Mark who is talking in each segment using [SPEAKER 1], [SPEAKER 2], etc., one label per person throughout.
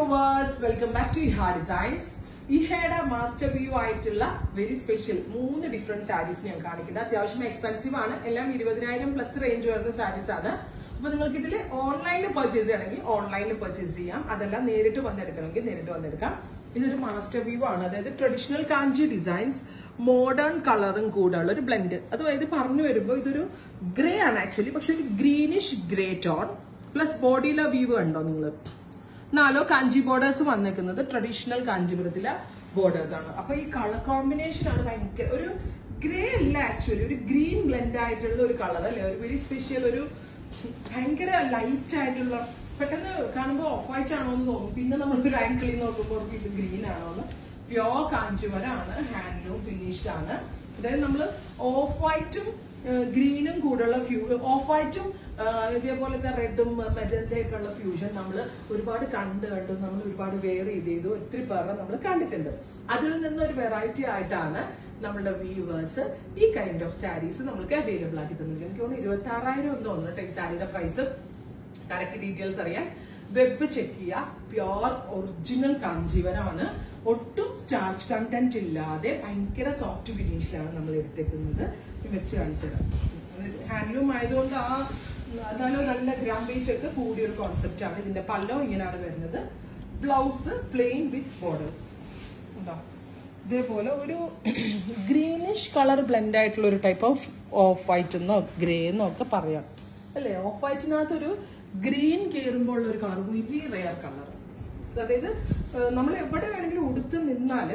[SPEAKER 1] viewers welcome back to Eha designs ഇഹയുടെ master view ആയിട്ടുള്ള very special മൂന്ന് ഡിഫറെന്റ് സാരീസ് ഞാൻ കാണിക്കുന്നത് അത്യാവശ്യം എക്സ്പെൻസീവ് ആണ് എല്ലാം ഇരുപതിനായിരം പ്ലസ് റേഞ്ച് വരുന്ന സാരീസ് ആണ് അപ്പൊ നിങ്ങൾക്ക് ഇതിൽ ഓൺലൈനിൽ പർച്ചേസ് ചെയ്യണമെങ്കിൽ ഓൺലൈനിൽ പർച്ചേസ് ചെയ്യാം അതെല്ലാം നേരിട്ട് വന്നെടുക്കണമെങ്കിൽ നേരിട്ട് വന്നെടുക്കാം ഇതൊരു മാസ്റ്റർ വ്യൂ ആണ് അതായത് ട്രഡീഷണൽ കാഞ്ചി ഡിസൈൻസ് മോഡേൺ കളറും കൂടെ ഉള്ള ഒരു ബ്ലെൻഡ് അതായത് പറഞ്ഞു വരുമ്പോൾ ഇതൊരു ഗ്രേ ആണ് ആക്ച്വലി പക്ഷെ ഒരു ഗ്രീനിഷ് ഗ്രേ ടോൺ പ്ലസ് ബോഡിയിലെ വ്യൂ ഉണ്ടോ നിങ്ങൾ നാലോ കാഞ്ചി ബോർഡേഴ്സ് വന്നേക്കുന്നത് ട്രഡീഷണൽ കാഞ്ചീപുരത്തിലെ ബോർഡേഴ്സ് ആണ് അപ്പൊ ഈ കളർ കോമ്പിനേഷൻ ആണ് ഭയങ്കര ഒരു ഗ്രേ അല്ല ആക്ച്വലി ഒരു ഗ്രീൻ ബ്ലെൻഡ് ആയിട്ടുള്ള ഒരു കളർ അല്ലേ ഒരു വെരി സ്പെഷ്യൽ ഒരു ഭയങ്കര ലൈറ്റ് ആയിട്ടുള്ള പെട്ടെന്ന് കാണുമ്പോൾ ഓഫ് വൈറ്റ് ആണോ എന്ന് തോന്നും പിന്നെ നമ്മൾ ഒരു ആംഗിളിൽ നോക്കുമ്പോൾ ഇത് ഗ്രീൻ ആണോ എന്ന് പ്യോർ കാഞ്ചിപുരമാണ് ഹാൻഡ്ലൂം ഫിനിഷ്ഡ് ആണ് അതായത് നമ്മൾ ഓഫ് വൈറ്റും ഗ്രീനും കൂടെയുള്ള ഫ്യൂ ഓഫ് വൈറ്റും ഇതേപോലത്തെ റെഡും മെജന്തയൊക്കെ ഉള്ള ഫ്യൂഷൻ നമ്മൾ ഒരുപാട് കണ്ട് കണ്ട് നമ്മൾ ഒരുപാട് വെയർ ചെയ്ത് ചെയ്തു ഒത്തിരി പേരെ നമ്മൾ കണ്ടിട്ടുണ്ട് അതിൽ നിന്നൊരു വെറൈറ്റി ആയിട്ടാണ് നമ്മുടെ വ്യൂവേഴ്സ് ഈ കൈൻഡ് ഓഫ് സാരീസ് നമുക്ക് അവൈലബിൾ ആക്കി തന്നത് എനിക്ക് തോന്നുന്നു ഇരുപത്തി ആറായിരം ഒന്ന് തോന്നുന്നു കേട്ടോ ഈ സാരിയുടെ പ്രൈസ് കറക്റ്റ് ഡീറ്റെയിൽസ് അറിയാൻ വെബ് ചെക്ക് ചെയ്യുക പ്യോർ ഒറിജിനൽ കാഞ്ചീവരമാണ് ഒട്ടും സ്റ്റാർച്ച് കണ്ടന്റ് ഇല്ലാതെ ഭയങ്കര സോഫ്റ്റ് ഫിനിഷിലാണ് നമ്മൾ എടുത്തേക്കുന്നത് വെച്ച് കാണിച്ചത് ഹാൻഡ്ലൂം ആയതുകൊണ്ട് ആ എന്നാലും നല്ല ഗ്രാം വെയിറ്റ് ഒക്കെ കൂടിയ ഒരു കോൺസെപ്റ്റ് ആണ് ഇതിന്റെ പല്ലോ ഇങ്ങനെയാണ് വരുന്നത് ബ്ലൗസ് പ്ലെയിൻ വിത്ത് ബോർഡേഴ്സ് ഉണ്ടോ ഇതേപോലെ ഒരു ഗ്രീനിഷ് കളർ ബ്ലെൻഡ് ആയിട്ടുള്ള ഒരു ടൈപ്പ് ഓഫ് ഓഫ് വൈറ്റ് എന്നോ ഗ്രേ എന്നോ ഒക്കെ പറയാം അല്ലേ ഓഫ് വൈറ്റിനകത്ത് ഒരു ഗ്രീൻ കയറുമ്പോൾ ഉള്ള ഒരു കളർ വെരി റെയർ കളർ അതായത് നമ്മൾ എവിടെ വേണമെങ്കിലും ഉടുത്ത് നിന്നാല്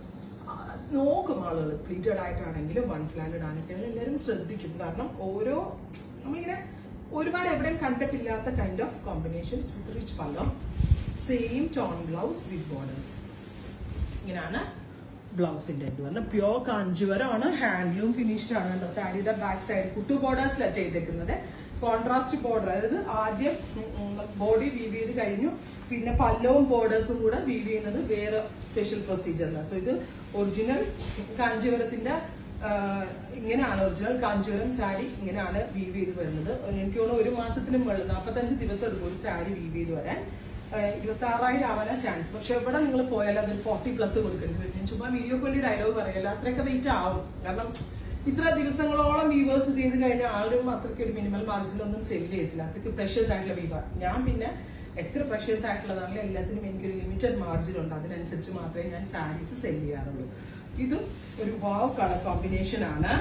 [SPEAKER 1] നോക്കും ആളുകൾ പ്ലീറ്റഡ് ആയിട്ടാണെങ്കിലും വൺ ഫ്ലാൻ ഇടാനൊക്കെയാണെങ്കിലും എല്ലാവരും ശ്രദ്ധിക്കും കാരണം ഓരോ നമ്മളിങ്ങനെ ഒരുപാട് എവിടെയും കണ്ടിട്ടില്ലാത്ത kind of combinations with rich pallu same tone blouse with borders ഇങ്ങനെയാണ് ബ്ലൗസിന്റെ ഇത് പറഞ്ഞാൽ പ്യോർ കാഞ്ചുവരമാണ് ഹാൻഡ്ലൂം ഫിനിഷ്ഡ് ആണ് കേട്ടോ സാരിയുടെ ബാക്ക് സൈഡ് കുട്ടു ബോർഡേഴ്സിലാണ് ചെയ്തേക്കുന്നത് കോൺട്രാസ്റ്റ് ബോർഡർ അതായത് ആദ്യം ബോഡി വീവ് ചെയ്ത് കഴിഞ്ഞു പിന്നെ പല്ലവും ബോർഡേഴ്സും കൂടെ വീവ് ചെയ്യുന്നത് വേറെ സ്പെഷ്യൽ പ്രൊസീജിയറിലാണ് സോ ഇത് ഒറിജിനൽ കാഞ്ചീവരത്തിന്റെ ഇങ്ങനെയാണ് ഒറിജിനൽ കാഞ്ചീവരം സാരി ഇങ്ങനെയാണ് വീവ് ചെയ്ത് വരുന്നത് എനിക്ക് തോന്നുന്നു ഒരു മാസത്തിന് മുകളിൽ നാൽപ്പത്തഞ്ച് ദിവസം എടുക്കും ഒരു സാരി വീവ് ചെയ്ത് വരാൻ ഇരുപത്തി ആറായിരം ആവാനാ ചാൻസ് പക്ഷെ എവിടെ നിങ്ങൾ പോയാൽ അതിൽ ഫോർട്ടി പ്ലസ് കൊടുക്കേണ്ടി വരും ഞാൻ ചുമ്മാ വീഡിയോ കോളി ഡയലോഗ് പറയല്ല അത്രയൊക്കെ വെയിറ്റ് ആവും കാരണം ഇത്ര ദിവസങ്ങളോളം വീവേഴ്സ് ചെയ്ത് കഴിഞ്ഞാൽ ആരും അത്രയ്ക്ക് ഒരു മിനിമൽ മാർജിനൊന്നും സെല് ചെയ്യത്തില്ല അത്രയ്ക്ക് പ്രഷേഴ്സ് ആയിട്ടുള്ള വീവർ ഞാൻ പിന്നെ എത്ര പ്രഷേഴ്സ് ആയിട്ടുള്ളതാണെങ്കിലും എല്ലാത്തിനും എനിക്കൊരു ലിമിറ്റഡ് മാർജിൻ ഉണ്ട് അതിനനുസരിച്ച് മാത്രമേ ഞാൻ സാരീസ് സെല് ചെയ്യാറുള്ളൂ ഇതും ഒരു വാവ് കളർ കോമ്പിനേഷൻ ആണ്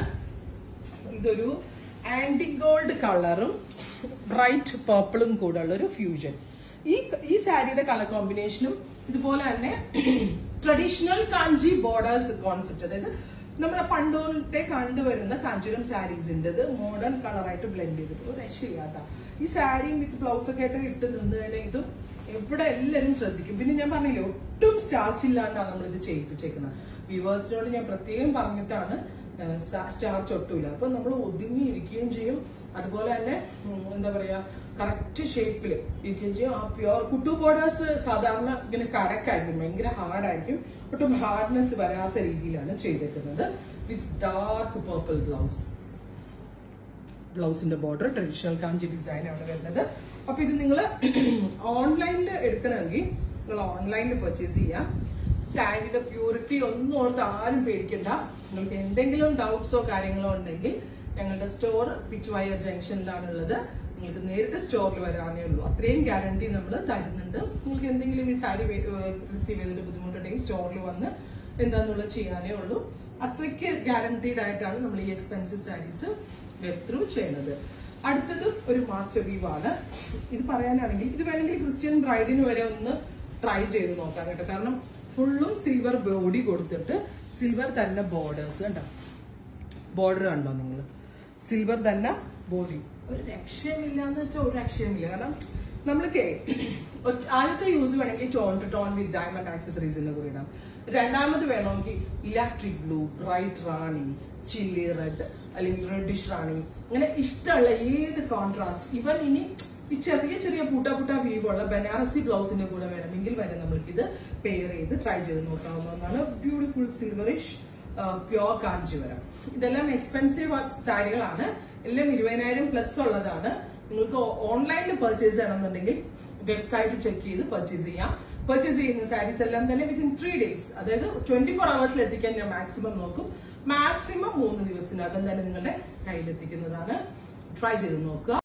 [SPEAKER 1] ഇതൊരു ആന്റി ഗോൾഡ് കളറും ബ്രൈറ്റ് പേർപ്പിളും കൂടെ ഉള്ള ഒരു ഫ്യൂഷൻ ഈ ഈ സാരിയുടെ കളർ കോമ്പിനേഷനും ഇതുപോലെ തന്നെ ട്രഡീഷണൽ കാഞ്ചി ബോർഡേഴ്സ് കോൺസെപ്റ്റ് അതായത് നമ്മുടെ പണ്ടോളത്തെ കണ്ടുവരുന്ന കാഞ്ചുരം സാരീസിൻ്റെത് മോഡേൺ കളറായിട്ട് ബ്ലെൻഡ് ചെയ്തിട്ട് ഒരു രക്ഷയില്ലാത്ത ഈ സാരിയും വിത്ത് ബ്ലൗസ് ഒക്കെ ആയിട്ട് ഇട്ട് നിന്ന് കഴിഞ്ഞാൽ ഇതും എവിടെ എല്ലാവരും ശ്രദ്ധിക്കും പിന്നെ ഞാൻ പറഞ്ഞില്ലേ ഒട്ടും സ്റ്റാർച്ച് ഇല്ലാണ്ടാണ് നമ്മൾ ഇത് ചെയ്യിപ്പിച്ചേക്കുന്നത് വ്യൂവേഴ്സിനോട് ഞാൻ പ്രത്യേകം പറഞ്ഞിട്ടാണ് സ്റ്റാർച്ച് ഒട്ടുമില്ല അപ്പൊ നമ്മൾ ഒതുങ്ങി ഇരിക്കുകയും ചെയ്യും അതുപോലെ തന്നെ എന്താ പറയാ കറക്റ്റ് ഷേപ്പിൽ ഇരിക്കുകയും ചെയ്യും ആ പ്യോർ കുട്ടു ബോർഡേഴ്സ് സാധാരണ ഇങ്ങനെ കടക്കായിരിക്കും ഭയങ്കര ഹാർഡായിരിക്കും ഒട്ടും ഹാർഡ്നെസ് വരാത്ത രീതിയിലാണ് ചെയ്തേക്കുന്നത് വിത്ത് ഡാർക്ക് പേർപ്പിൾ ബ്ലൗസ് ബ്ലൗസിന്റെ ബോർഡർ ട്രഡീഷണൽ കാഞ്ചി ഡിസൈൻ ആണ് വരുന്നത് അപ്പൊ ഇത് നിങ്ങൾ ഓൺലൈനിൽ എടുക്കണമെങ്കിൽ നിങ്ങൾ ഓൺലൈനിൽ പർച്ചേസ് ചെയ്യാം സാരിയുടെ പ്യൂരിറ്റി ഒന്നും ഓർത്ത് ആരും പേടിക്കണ്ട നിങ്ങൾക്ക് എന്തെങ്കിലും ഡൗട്ട്സോ കാര്യങ്ങളോ ഉണ്ടെങ്കിൽ ഞങ്ങളുടെ സ്റ്റോർ പിച്ച് വയർ ജംഗ്ഷനിലാണുള്ളത് നിങ്ങൾക്ക് നേരിട്ട് സ്റ്റോറിൽ വരാനേ ഉള്ളൂ അത്രയും ഗ്യാരണ്ടി നമ്മൾ തരുന്നുണ്ട് നിങ്ങൾക്ക് എന്തെങ്കിലും ഈ സാരി റിസീവ് ചെയ്തിട്ട് ബുദ്ധിമുട്ടുണ്ടെങ്കിൽ സ്റ്റോറിൽ വന്ന് എന്താണെന്നുള്ളത് ചെയ്യാനേ ഉള്ളൂ അത്രയ്ക്ക് ഗ്യാരണ്ടീഡ് ആയിട്ടാണ് നമ്മൾ ഈ എക്സ്പെൻസീവ് സാരീസ് വെബ് ത്രൂ ചെയ്യുന്നത് അടുത്തത് ഒരു മാസ്റ്റർ വീവ് ആണ് ഇത് പറയാനാണെങ്കിൽ ഇത് വേണമെങ്കിൽ ക്രിസ്ത്യൻ ബ്രൈഡിന് വരെ ഒന്ന് ട്രൈ ചെയ്ത് നോക്കാം കേട്ടോ കാരണം ഫുള്ളും സിൽവർ ബോഡി കൊടുത്തിട്ട് സിൽവർ തന്നെ ബോർഡേഴ്സ് കണ്ടോ ബോർഡർ കണ്ടോ നിങ്ങൾ സിൽവർ തന്നെ ബോഡി ഒരു രക്ഷയുമില്ല എന്ന് വെച്ചാൽ ഒരു രക്ഷയുമില്ല കാരണം നമ്മൾക്ക് ആദ്യത്തെ യൂസ് വേണമെങ്കിൽ tone to tone with diamond ആക്സസറീസിന്റെ കൂടെ ഇടാം രണ്ടാമത് വേണമെങ്കിൽ electric blue bright rani chilli red അല്ലെങ്കിൽ റെഡിഷ് റാണി അങ്ങനെ ഇഷ്ടമുള്ള ഏത് കോൺട്രാസ്റ്റ് ഇവൻ ഇനി ഈ ചെറിയ ചെറിയ പൂട്ട പൂട്ട വീവുള്ള ബനാറസി ബ്ലൗസിന്റെ കൂടെ വേണമെങ്കിൽ വരെ നമ്മൾക്ക് ഇത് പെയർ ചെയ്ത് ട്രൈ ചെയ്ത് നോക്കാവുന്നതാണ് ബ്യൂട്ടിഫുൾ സിൽവറിഷ് പ്യോർ കാഞ്ചിവരം ഇതെല്ലാം എക്സ്പെൻസീവ് സാരികളാണ് എല്ലാം ഇരുപതിനായിരം പ്ലസ് ഉള്ളതാണ് നിങ്ങൾക്ക് ഓൺലൈനിൽ പർച്ചേസ് ചെയ്യണമെന്നുണ്ടെങ്കിൽ വെബ്സൈറ്റ് ചെക്ക് ചെയ്ത് പർച്ചേസ് ചെയ്യാം പർച്ചേസ് ചെയ്യുന്ന സാരീസ് എല്ലാം തന്നെ വിത്തിൻ ത്രീ ഡേയ്സ് അതായത് ട്വന്റി ഫോർ അവേഴ്സിൽ എത്തിക്കാൻ ഞാൻ മാക്സിമം നോക്കും മാക്സിമം മൂന്ന് ദിവസത്തിനകം തന്നെ നിങ്ങളുടെ കയ്യിലെത്തിക്കുന്നതാണ് ട്രൈ ചെയ്ത് നോക്കുക